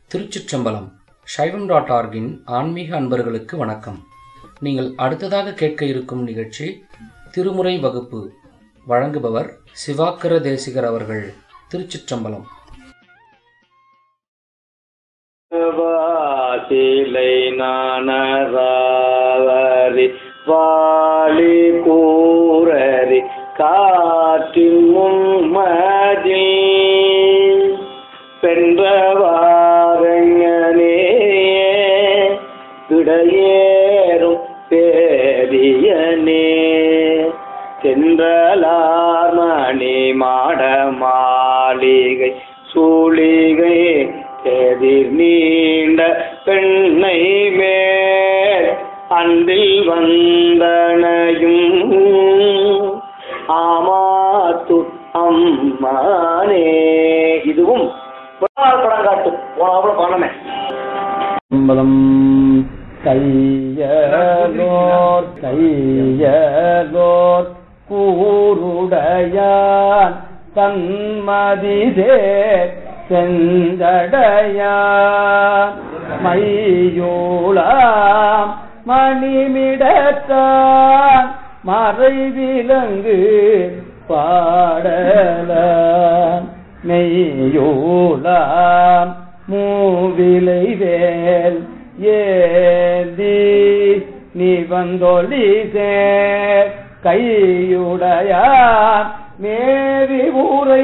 திருச்சிற்றம்பலம் சைவம் டாட் ஆர்கின் ஆன்மீக அன்பர்களுக்கு வணக்கம் நீங்கள் அடுத்ததாக கேட்க இருக்கும் நிகழ்ச்சி திருமுறை வகுப்பு வழங்குபவர் சிவாக்கர தேசிகர் அவர்கள் திருச்சிற்றம்பலம் வாசிலை நானராவரி வாளி கூரரி காற்றின் மும்மதி சென்றவாரங்கனே இடையேறும் பேரியனே சென்றலார் மணி மாட மாளிகை சூளிகை எதிர் நீண்ட பெண்ணை மேல் அன்பில் வந்தனையும் ஆமாத்து அம்மானே இதுவும் படம் காட்டு போன பண்ணமே அம்பலம் கையலோர் கையலோர் கூருடையான் தன்மதிதே செஞ்சடையான் மையூளாம் மணிமிடத்தான் மறைவிலங்கு பாடலாம் மெய்யூலாம் மூவிலை வேல் ஏந்தி நீ வந்தொழி சேர் கையுடையார் மேவி ஊரை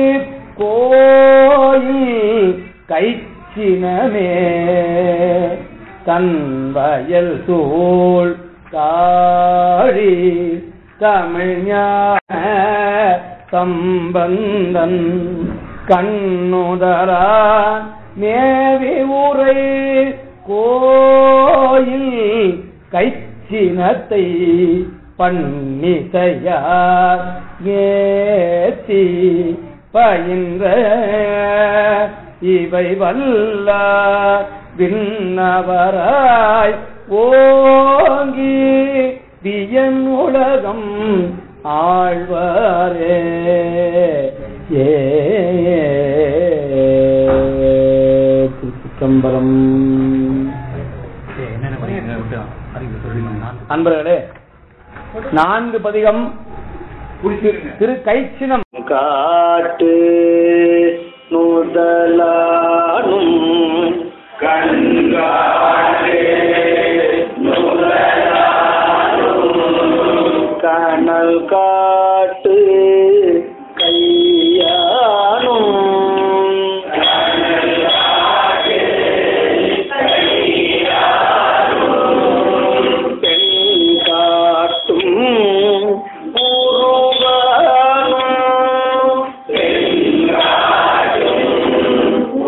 கோயில் கைச்சினமே தன் வயல் சூழ் காழி தமிழ்ஞான சம்பந்தன் கண்ணுதரான் மேவி உரை கோயில் கைச்சினத்தை பண்ணிசையார் ஏத்தி பயின்ற இவை வல்ல விண்ணவராய் ஓங்கி வியன் உலகம் ஆழ்வாரே ஏ திருச்சிற்றம்பலம் அன்பர்களே நான்கு பதிகம் திரு கைச்சினம் காட்டு நுதலானும் கண்காட்டே கனல் காட்டு கையானும் பெண் காட்டும் உருவானும்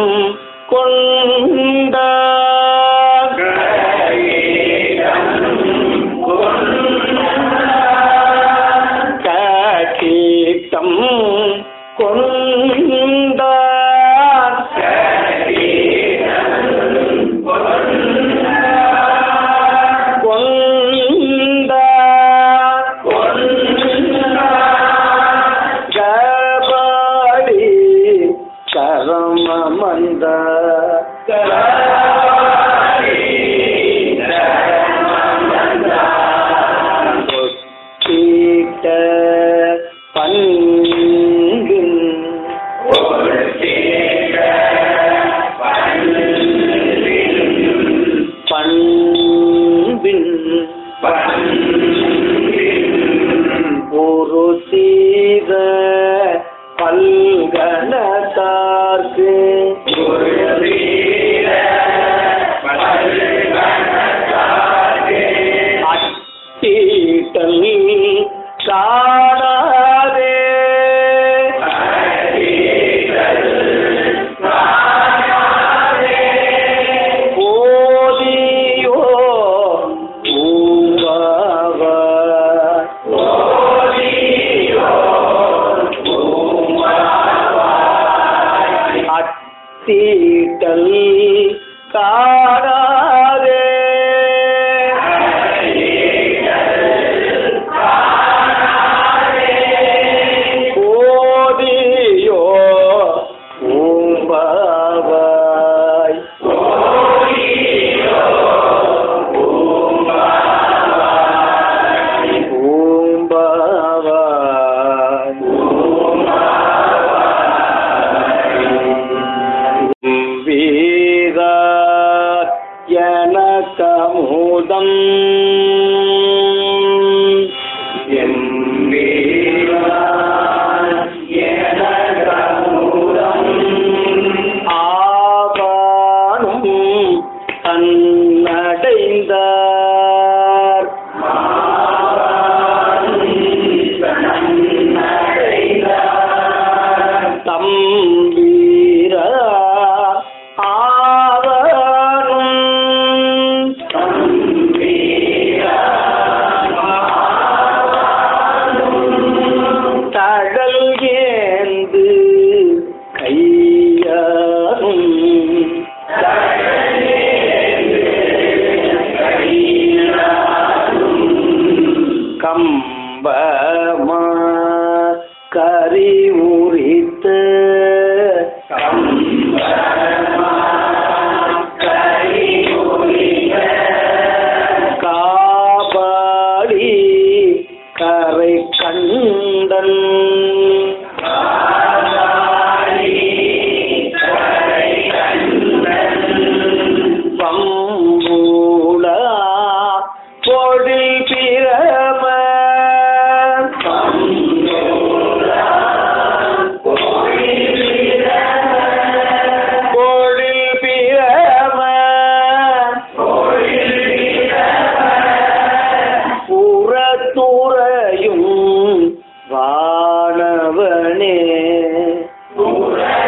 கொண்ட கீட்டம் கொண்ட கொண்ட கபாடி கரமமந்த கொட்டிட்ட பண்பின் பண்பின் ஒரு சீத பல்கணத்தார்க்கு அட்டீட்டல் காணாதே போதியோ பூங்காவா அத்தீட்டல் காணாதே போதியோ பூம்பாவாய் பூம்பாவாய் வீரா எனக்கமுதம் என் வீரா எனக்கமுதம் ஆவானும் தன்னடைந்தார் தம்பீர ஆவனும் தழல் ஏந்து கையாரும் கம்பமா கரி உரித்த காபாடி கரை கண்டன் பம்பூலா பொடி பிரம பொடி பிரம புறத்துறையும் வானவனே